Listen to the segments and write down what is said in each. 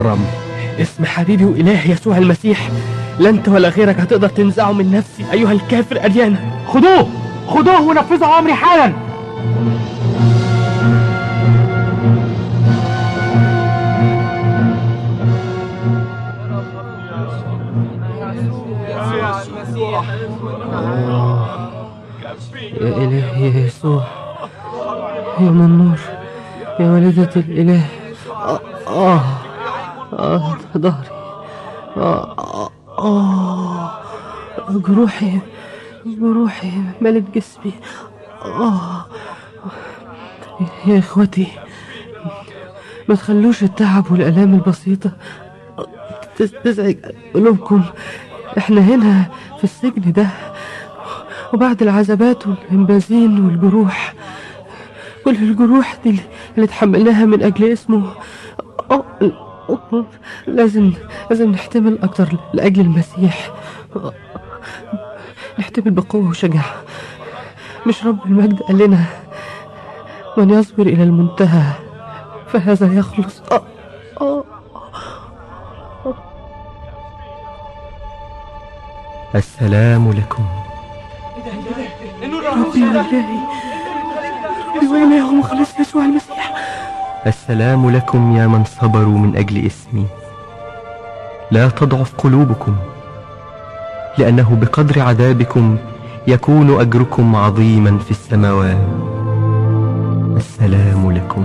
رم اسم حبيبي وإلهي يسوع المسيح لا أنت ولا غيرك هتقدر تنزعه من نفسي أيها الكافر أريانا خدوه خدوه ونفذوا امري حالا يا إلهي يا يسوع يا من نور يا والدة الإله آه آه, آه ظهري آه آه, آه جروحي جروحي ملت جسمي آه يا إخوتي ما تخلوش التعب والآلام البسيطة تز- تزعج قلوبكم احنا هنا في السجن ده وبعد العذابات والإنبازين والجروح كل الجروح دي اللي تحملناها من أجل اسمه أه، أه، لازم لازم نحتمل أكتر لأجل المسيح أه، نحتمل بقوة وشجاعة مش رب المجد قال لنا من يصبر إلى المنتهى فهذا يخلص أه أه السلام لكم ربي وإلهي ربي وإلهي ومخلص يسوع المسيح السلام لكم يا من صبروا من أجل اسمي لا تضعف قلوبكم لأنه بقدر عذابكم يكون أجركم عظيما في السماوات السلام لكم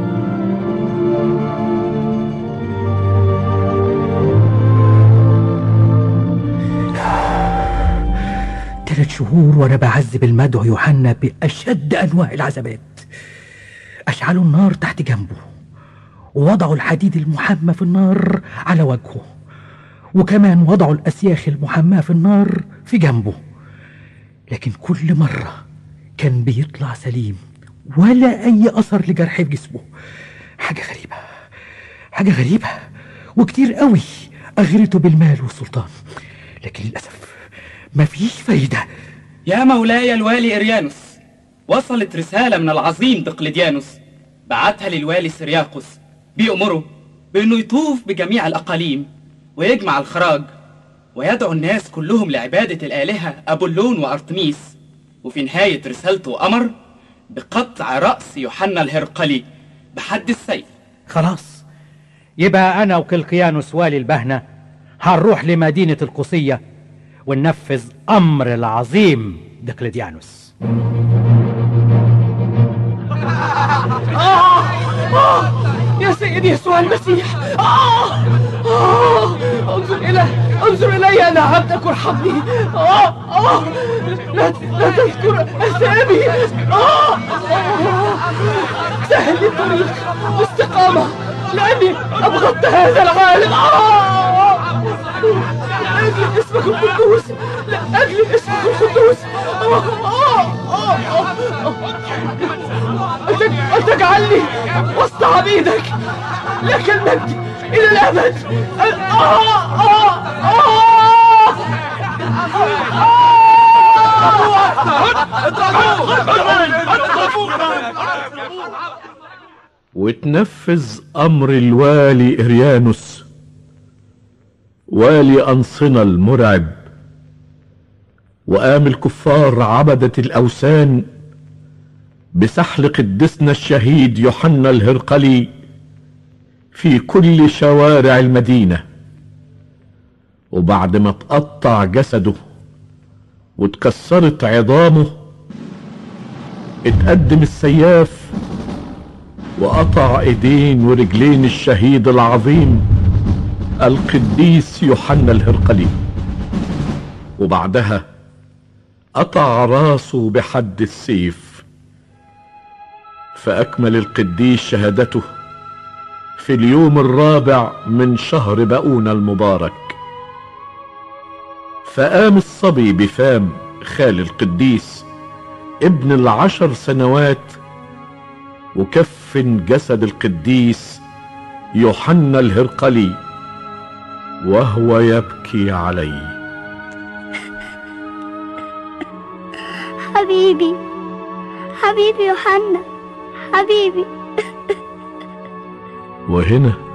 ثلاث شهور وانا بعذب المدعو يوحنا باشد انواع العذابات اشعلوا النار تحت جنبه ووضعوا الحديد المحمى في النار على وجهه وكمان وضعوا الاسياخ المحماه في النار في جنبه لكن كل مره كان بيطلع سليم ولا اي اثر لجرح في جسمه حاجه غريبه حاجه غريبه وكتير قوي اغرته بالمال والسلطان لكن للاسف مفيش فايده يا مولاي الوالي إريانوس وصلت رسالة من العظيم دقلديانوس بعتها للوالي سرياقوس بيأمره بأنه يطوف بجميع الأقاليم ويجمع الخراج ويدعو الناس كلهم لعبادة الآلهة أبولون وأرتميس وفي نهاية رسالته أمر بقطع رأس يوحنا الهرقلي بحد السيف خلاص يبقى انا وكلقيانوس والي البهنه هنروح لمدينه القصيه وننفذ امر العظيم دقلديانوس يا سيدي يسوع المسيح آه آه انظر إلي انظر إلي أنا عبدك وارحمني آه آه لا لا تذكر أثامي آه آه. سهل لي الطريق واستقامة لأني أبغضت هذا العالم آه لأجل اسمك القدوس لأجل اسمك القدوس آه آه آه آه أن تج- أن تجعلني وسط عبيدك لك المجد إلى الأبد آه آه آه وتنفذ أمر الوالي إريانوس والي أنصنة المرعب وقام الكفار عبدة الأوثان بسحل قدسنا الشهيد يوحنا الهرقلي في كل شوارع المدينة وبعد ما تقطع جسده واتكسرت عظامه اتقدم السياف وقطع ايدين ورجلين الشهيد العظيم القديس يوحنا الهرقلي وبعدها قطع راسه بحد السيف فاكمل القديس شهادته في اليوم الرابع من شهر بقون المبارك فقام الصبي بفام خال القديس ابن العشر سنوات وكفن جسد القديس يوحنا الهرقلي وهو يبكي عليه حبيبي حبيبي يوحنا حبيبي وهنا